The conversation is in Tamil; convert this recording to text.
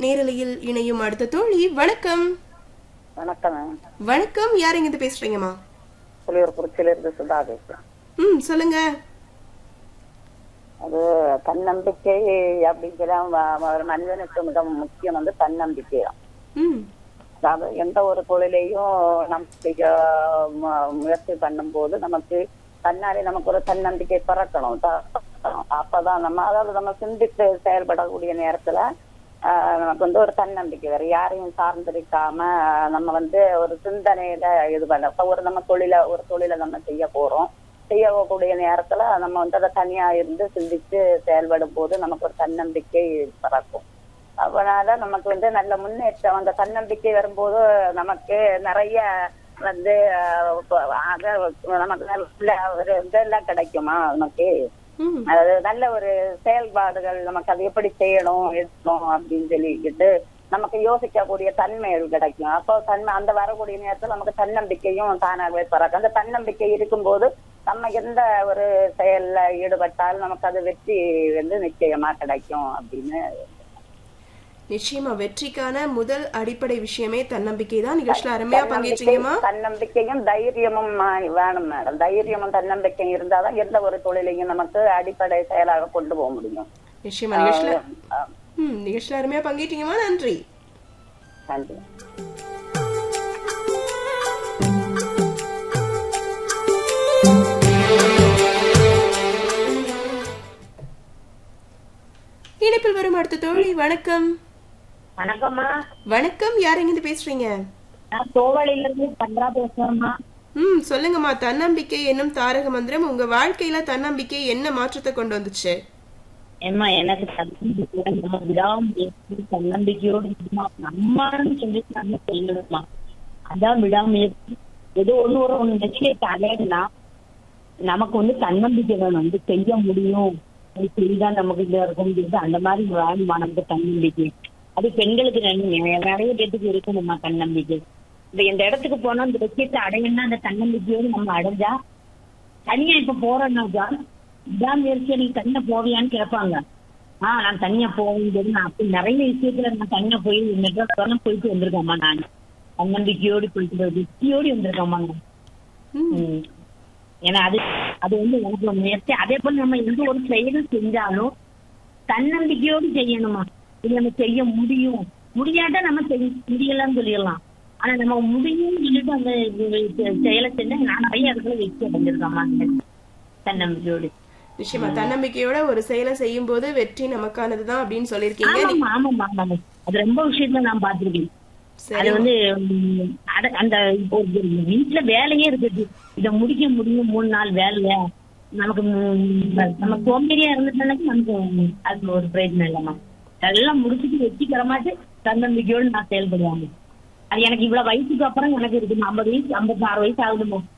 நேரலையில் இணையும் அடுத்த தோழி வணக்கம் வணக்கம் வணக்கம் யார் இங்கிருந்து பேசுறீங்கம்மா புலியூர் குறிச்சியிலிருந்து சுதா பேசுறேன் ம் சொல்லுங்க அது தன்னம்பிக்கை அப்படிங்கிற ஒரு மனிதனுக்கு மிக முக்கியம் வந்து தன்னம்பிக்கை தான் ம் அதாவது எந்த ஒரு தொழிலையும் நம்ம செய்ய மு- முயற்சி பண்ணும்போது நமக்கு தன்னாலே நமக்கு ஒரு தன்னம்பிக்கை பிறக்கணும் த- அப்பதான் நம்ம அதாவது நம்ம சிந்தித்து செயல்படக்கூடிய நேரத்துல ஆஹ், நமக்கு வந்து ஒரு தன்னம்பிக்கை வேற யாரையும் சார்ந்திருக்காம ஆஹ், நம்ம வந்து ஒரு சிந்தனையில இது பண்ண இப்ப ஒரு நம்ம தொழில ஒரு தொழிலை நம்ம செய்ய போறோம் செய்யக்கூடிய நேரத்துல நம்ம வந்து அதை தனியா இருந்து சிந்திச்சு செயல்படும் போது நமக்கு ஒரு தன்னம்பிக்கை பிறக்கும் அதனால நமக்கு வந்து நல்ல முன்னேற்றம் அந்த தன்னம்பிக்கை வரும்போது நமக்கு நிறைய வந்து அஹ், இப்ப ஆக நமக்கு நல்ல ஒரு இதெல்லாம் கிடைக்குமா நமக்கு ம் அதாவது நல்ல ஒரு செயல்பாடுகள் நமக்கு அது எப்படி செய்யணும் எடுக்கணும் அப்படின்னு சொல்லிக்கிட்டு நமக்கு யோசிக்கக்கூடிய தன்மைகள் கிடைக்கும் அப்போ தன்மை அந்த வரக்கூடிய நேரத்துல நமக்கு தன்னம்பிக்கையும் தானாகவே பிறக்கும் அந்த தன்னம்பிக்கை இருக்கும்போது நம்ம எந்த ஒரு செயல்ல ஈடுபட்டாலும் நமக்கு அது வெற்றி வந்து நிச்சயமா கிடைக்கும் அப்படின்னு நிச்சயமா வெற்றிக்கான முதல் அடிப்படை விஷயமே தன்னம்பிக்கை தான் நிகழ்ச்சியில அருமையா பங்கேற்றீங்கம்மா தன்னம்பிக்கை- தன்னம்பிக்கையும் தைரியமும் மா- வேணும் மேடம் தைரியமும் தன்னம்பிக்கையும் இருந்தாதான் எந்த ஒரு தொழிலையும் நமக்கு அடிப்படை செயலாக கொண்டு போக முடியும் நிச்சயமா நிகழ்ச்சியில ஆஹ் ம் நிகழ்ச்சியில அருமையா பங்கேற்றீங்கம்மா நன்றி நன்றி இணைப்பில் வரும் அடுத்த தோழி வணக்கம் வணக்கம்மா வணக்கம் யார் எங்கிருந்து பேசுறீங்க நான் தோவளையில இருந்து பண்றா பேசுறேம்மா ம் சொல்லுங்கம்மா தன்னம்பிக்கை என்னும் தாரக மந்திரம் உங்க வாழ்க்கையில தன்னம்பிக்கை என்ன மாற்றத்தை கொண்டு வந்துச்சு ஏம்மா எனக்கு தன்னம்பிக்கை நம்ம விடாமுயற்சி தன்னம்பிக்கையோடு இருமா நம்மன்னு சொல்லி நம்ம செய்யணுமா அதான் விடாமுயற்சி ஏதோ ஒண்ணு ஒரு ஒண்ணு லட்சியத்தை அடையணும்னா நமக்கு வந்து தன்னம்பிக்கை வேணும் வந்து செய்ய முடியும் இது செய்தான் நமக்கு இதா இருக்கும் சொல்லிட்டு அந்த மாதிரி வேணுமா நமக்கு தன்னம்பிக்கை அது பெண்களுக்கு நிறைய நிறைய பேத்துக்கு இருக்கணுமா தன்னம்பிக்கை இப்ப இந்த இடத்துக்கு போனா இந்த லட்சியத்தை அடையணும்னா அந்த தன்னம்பிக்கையோடு நம்ம அடைஞ்சா தனியா இப்ப போறேன்னாக்கா இதான் முயற்சியா நீ தனியா போவியான்னு கேட்பாங்க ஆஹ் நான் தனியா போவேன் நான் அப்படி நிறைய விஷயத்துல நான் தனியா போய் மெட்ராஸ் வரலாம் போயிட்டு வந்திருக்கேம்மா நான் தன்னம்பிக்கையோடு போயிட்டு வெற்றியோடு வந்திருக்கேம்மா நான் ம் உம். ஏன்னா அது அது வந்து எனக்கு ஒரு முயற்சி அதே போல நம்ம எந்த ஒரு செயலும் செஞ்சாலும் தன்னம்பிக்கையோடு செய்யணுமா இது நம்ம செய்ய முடியும் முடியாட்டா நம்ம செய்ய முடியலன்னு சொல்லிடலாம் ஆனா நம்ம முடியும்னு சொல்லிட்டு அந்த இது செயலை செஞ்சா நான் நிறைய இடத்துல வெற்றி அடைஞ்சிருக்கேம்மா அந்த தன்னம்பிக்கையோடு நிச்சயமா தன்னம்பிக்கையோட ஒரு செயலை செய்யும் போது வெற்றி நமக்கானதுதான் அப்படின்னு சொல்லியிருக்கீங்க நீ- ஆமாம்மா ஆமாம்மா ஆமாம்மா அது ரொம்ப விஷயத்துல நான் பார்த்திருக்கேன் அது சரி வந்து உம், அட- அந்த இப்போ ஒரு வீட்டுல வேலையே இருக்குது இத முடிக்க முடியும் மூணு நாள் வேலைய நமக்கு உம், நம்ம சோம்பேறியா இருந்துட்டோம்னா நமக்கு அது ஒரு பிரயோஜனம் இல்லம்மா எல்லாம் முடிச்சுட்டு வெற்றிக்கிறமாட்டு தன்னம்பிக்கையோடு நான் செயல்படுவாங்க அது எனக்கு இவ்வளவு வயசுக்கு அப்புறம் எனக்கு இருக்கு ஐம்பது வயசு ஐம்பத்தி ஆறு வயசு ஆகுதுமோ